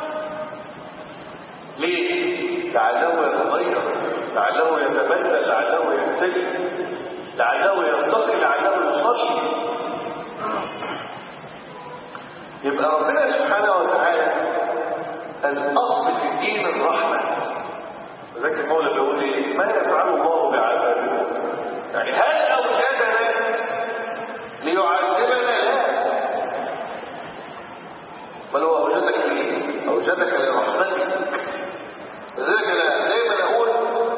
ليه؟ لعله يتغير لعله يتبدل لعله يختلف لعله يرتقي لعله يصلي يبقى ربنا سبحانه وتعالى الاصل في الدين الرحمه ذاك المولى بيقول ايه ما يفعل الله بعذابنا يعني هل اوجدنا ليعذبنا لا بل هو اوجدك ليه اوجدك لرحمتك لذلك انا دايما اقول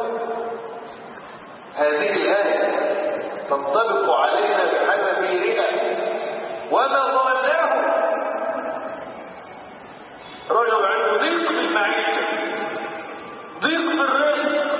هذه الايه تنطبق علينا بحذافيرها وما ظناه رجل عنده ضيق في المعيشه ضيق في الرزق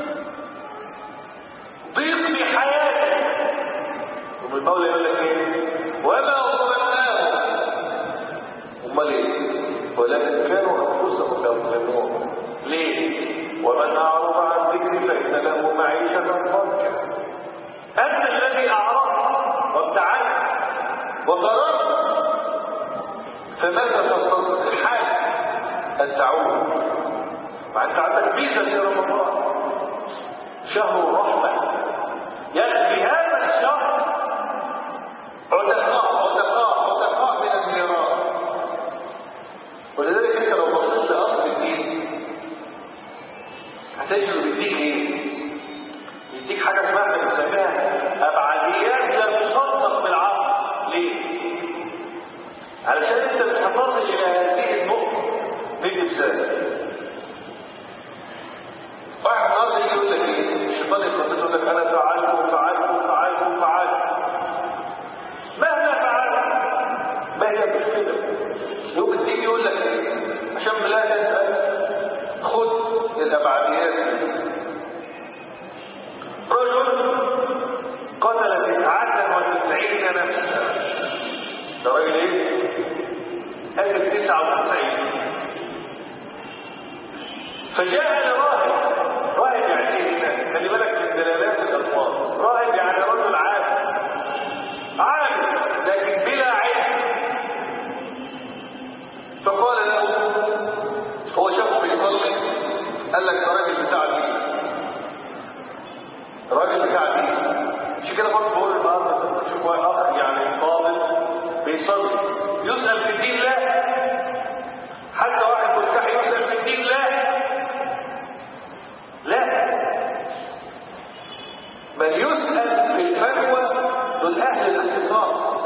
ضيق في حياته ومن المولى يقول لك ايه وما ظناه امال ايه ولكن كانوا انفسهم يظلمون ليه ومن اعرض عن ذكري فان له معيشه ضنكا انت الذي اعرضت وابتعدت وقررت فماذا تنتظر الحال ان تعود مع انت عندك ميزه في رمضان شهر الرحمه ياتي هذا الشهر عتقاء عتقاء عتقاء من النيران ولذلك انت لو بصيت لاصل الدين هتجد بيديك ايه؟ يديك حاجه اسمها بنسميها ابعاديات لا تصدق بالعقل ليه؟ علشان انت بتحتفظ الى هذه النقطه ندي مثال واحد النهارده يجي يقول لك ايه؟ الشيطان يخطط يقول لك انا فعلت وفعلت وفعلت وفعلت مهما فعلت ما هي مشكله؟ يوم تيجي يقول لك ايه؟ عشان لا تسال خذ الابعاديات رجل قتل تسعة وتسعين نفسا ده راجل ايه؟ قتل تسعة وتسعين فجاء لراهب راهب يعني ايه هنا؟ خلي بالك من دلالات الالفاظ راهب يعني رجل عالم عالم لكن بلا علم فقال له هو شافه بيصلي قال لك ده راجل بتاع دين راجل بتاع دين مش كده برضه بقول النهارده تشوف واحد اخر يعني طالب بيصلي يسال في الدين لا حتى واحد مستحي يسال في الدين لا لا بل يسال في الفتوى دول اهل الاختصاص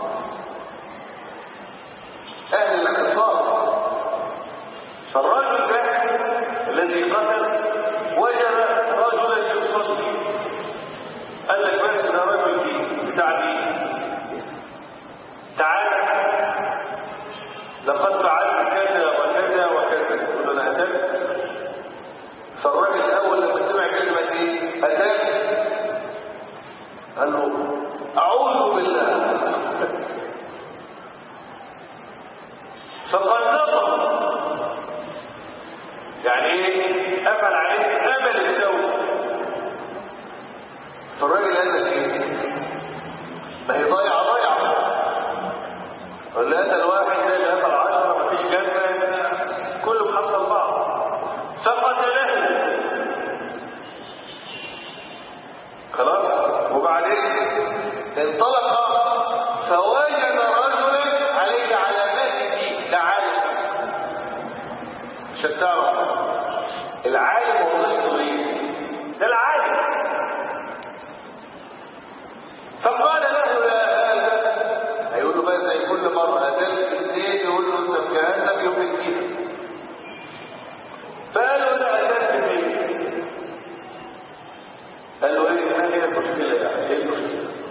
اهل الاختصاص فالرجل ده الذي قتل وجد رجلا يصلي قال لك بس ده رجل دين بتاع دين تعال لقد فعلت كذا وكذا وكذا يقول انا اتيت فالراجل الاول لما سمع كلمه ايه اتيت قال له اعوذ بالله فقلبه يعني ايه قفل عليه امل التوبه فالراجل قال لك ايه ما هي ضايعه ضايعه ولا انت الواحد ده اللي قفل عشرة مفيش جنة كله محصل بعض فقتله خلاص وبعدين انطلق فوجد رجلا عليه علامات الدين ده عالم عشان تعرف العالم هو نفسه ايه ده العالم فقال له يا هذا هيقول له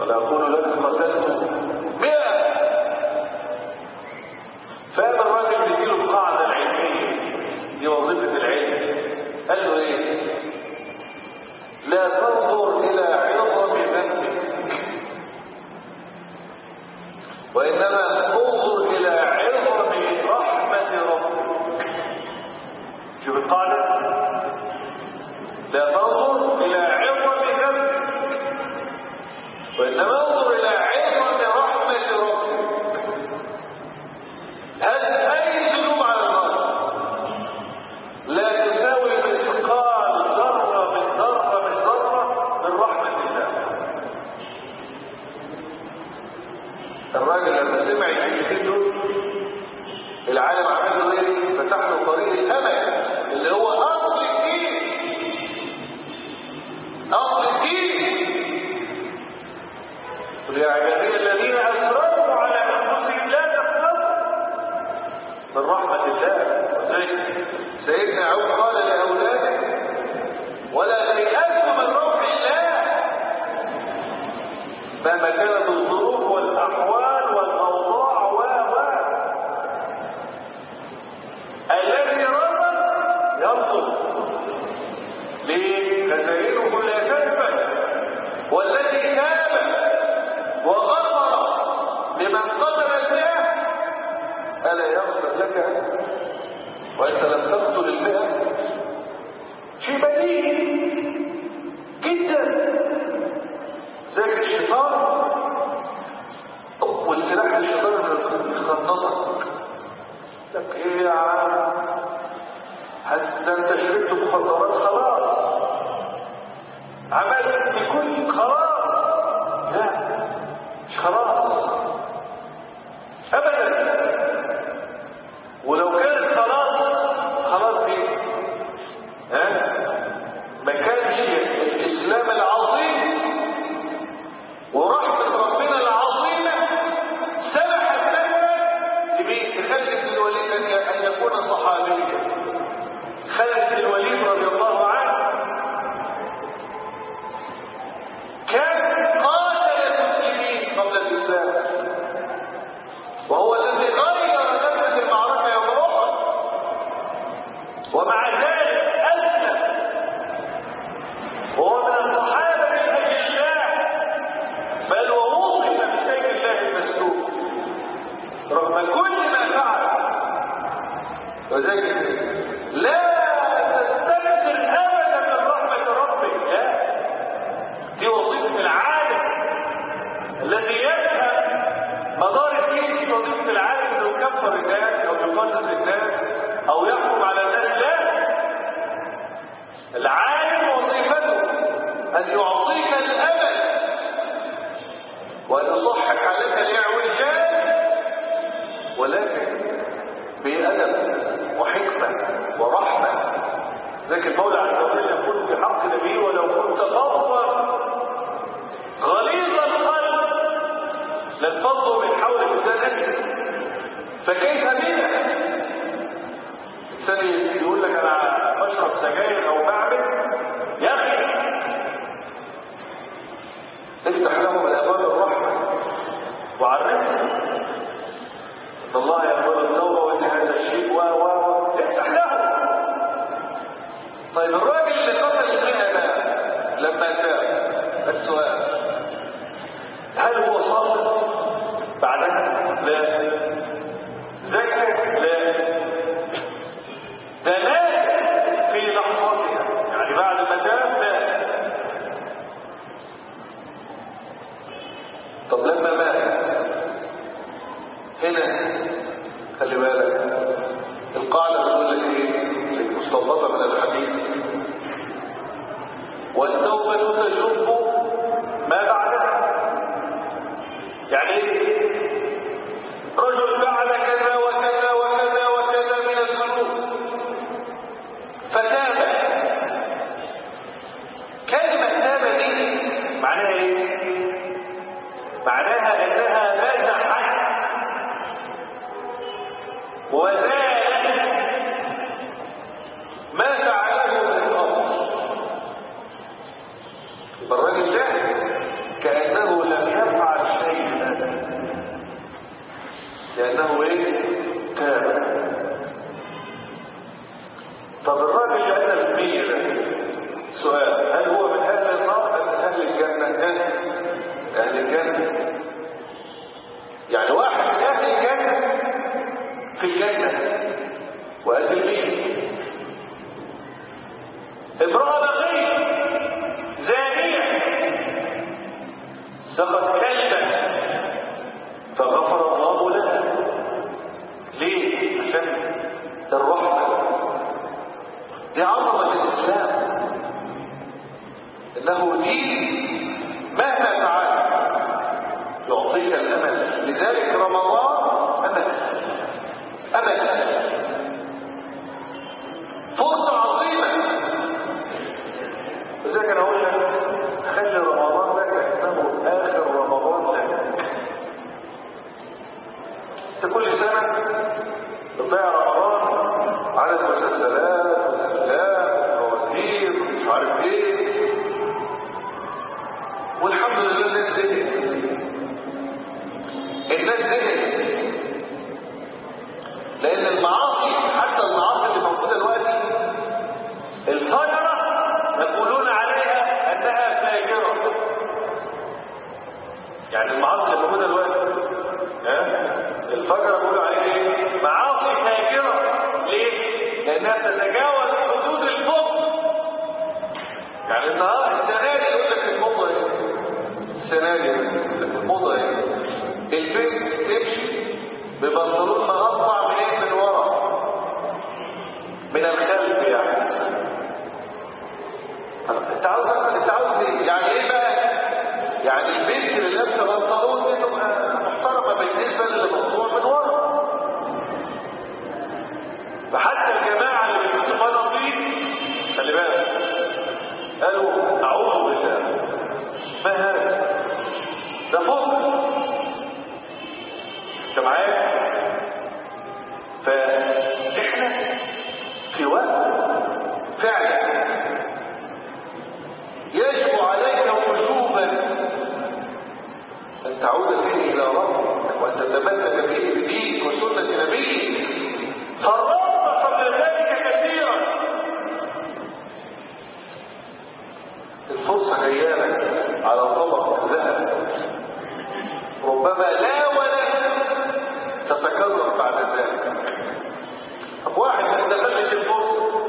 ولا أقول لك قتلت مئة فقام الراجل بيجيله القاعدة العلمية دي وظيفة العلم قال له ايه لا تنظر إلى عظم ذنبك وإنما انظر إلى عظم رحمة ربك شوف القاعدة لا تنظر إلى عظم ذنبك وإنما انظر إلى عظم رحمة ربك هل أي ذنوب على الأرض لا تساوي مثقال ذرة من ذرة من ذرة من رحمة الله الراجل لما سمع الكلمتين دول العالم عمل له ايه؟ فتح له طريق الامل اللي هو اصل الدين اصل الدين قل يا عبادي الذين اسرفوا على انفسهم لا تقنطوا من رحمه الله وذلك سيدنا عوف قال لاولاده ولا تيأسوا من روح الله مهما كانت الظروف والاحوال والاوضاع و و الذي رفض يرفض ليه خزائنه لا تنفذ والذي تاب وغفر لمن قتل المئة ألا يغفر لك وأنت لم تقتل المئة شيء بديهي جدا زي الشيطان والسلاح الشيطان اللي يخنطك لك ايه يا عم حتى انت شربت مخدرات خلاص عملت بكل خلاص لا مش خلاص ابدا ولو كانت خلاص خلاص دي ها ما كانش الاسلام العظيم ورحمه ربنا العظيمه سمحت لنا لخالد بن الوليد ان يكون صحابيا خالد بن الوليد رضي الله عنه كان قاتل المسلمين قبل الاسلام وهو الذي غير نفس المعركه يوم احد ومع ذلك اسلم وهو من الصحابه الاجلاء بل ووصف بسيف الله المسلوب رغم كل ما فعل وذلك لا تستبدل ابدا من رحمه ربك لا دي وظيفه العالم الذي يفهم مدار الدين في وظيفه العالم انه يكفر الناس او يقدس الناس او يحكم على الناس لا العالم وظيفته ان يعطيك الامل وان يصحح لك الاعوجاج ولكن بأدب وحكمة ورحمة ذلك المولى عز وجل يقول في حق نبيه ولو كنت فظا غليظ القلب لانفضوا من حولك ذلك فكيف بنا الثاني يقول لك انا بشرب سجاير او بعمل يا اخي افتح لهم الابواب الرحمه وعرفهم ان الله يقبل التوبه وان هذا الشيء و و و افتح له طيب الراجل اللي قتل المئة ده لما تاب السؤال هل هو صادق بعدها؟ لا ذكر لا ده مات في لحظتها يعني بعد ما تاب مات طب لما مات هنا خلي بالك القاعدة بتقول لك ايه المستنبطة من الحديث والتوبة تجب ما بعدها يعني ايه رجل فعل كذا وكذا وكذا وكذا من الذنوب فتاب كلمة تاب دي معناها ايه معناها انها مسحت وزالت ما فعله من قبل يبقى الراجل ده كانه لم المعاصي اللي موجوده دلوقتي ها الفجر بيقولوا عليه ايه معاصي فاجره ليه لانها تتجاوز حدود الكفر يعني النهارده السنه دي يقول لك الموضه ايه السنه دي الموضه ايه البنت تمشي ببنطلون مقطع من ايه من ورا من الخلف يعني انت عاوز انت عاوز ايه يعني ايه بقى يعني البنت اللي لابسه بنطلون دي تبقى محترمه بالنسبه للي مقطوع من ورا فحتى الجماعه اللي بيلبسوا بناطيل خلي بالك قالوا اعوذ بالله ما هذا ده فضل انت معايا فاحنا في وقت فعلا يجب عليك وجوبا ان تعود به الى ربك وان تتمسك به بدينك وسنه نبيك فرطت قبل ذلك كثيرا الفرصه جايه لك على طبق ذهب ربما لا ولا تتكرر بعد ذلك واحد ما استغلش الفرصه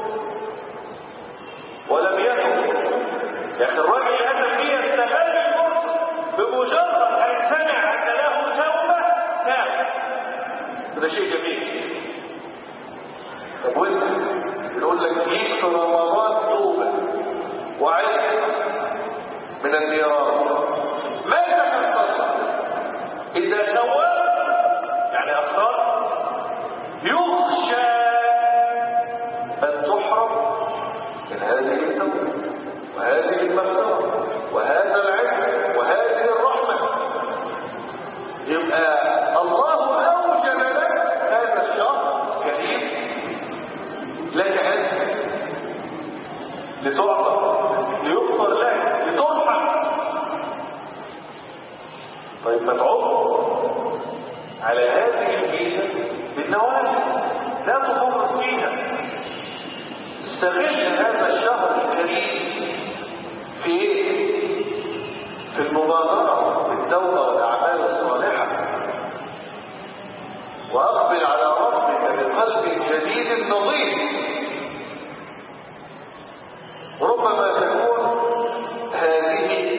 ولم يكن يا اخي الراجل اللي اتى فيها استغل الفرصه بمجرد ان سمع ان له توبه تاب ده شيء جميل طب وانت نقول لك جيب في رمضان توبه وعلم من النيران ماذا تنتصر اذا توبت يعني اخطات يخشى ان تحرم من هذه التوبه وهذه المغفرة وهذا العلم وهذه الرحمة يبقى الله أوجد لك هذا الشهر كريم لك أنت لتعطى ليغفر لك لترحم طيب ما تعض على هذه الميزة بالنوافل لا تفرط فيها استغل هذا الشهر الكريم في ايه؟ في المبادرة بالتوبة والأعمال الصالحة وأقبل على ربك بقلب جديد نظيف ربما تكون هذه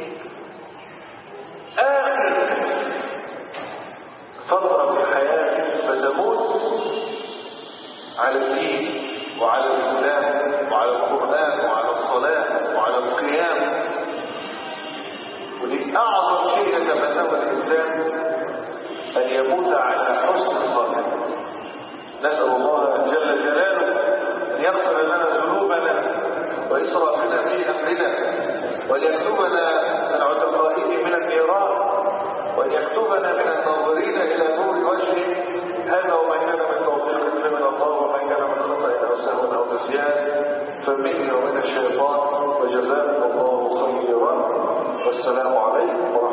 آخر فترة في حياتك فتموت على الدين وعلى الإسلام وعلى القرآن وعلى الصلاة وعلى القيام ودي أعظم شيء يتمناه الإنسان أن يموت على حسن الصلاة نسأل الله جل جلاله أن يغفر لنا ذنوبنا وإسرافنا في أمرنا وأن يكتبنا من عتقائه من النيران وأن يكتبنا من الناظرين إلى نور وجهه هذا وما كان من توفيق فمن الله وما كان من خطأ أو سهو أو نسيان فمني ومن الشيطان وجزاكم الله خيرا والسلام عليكم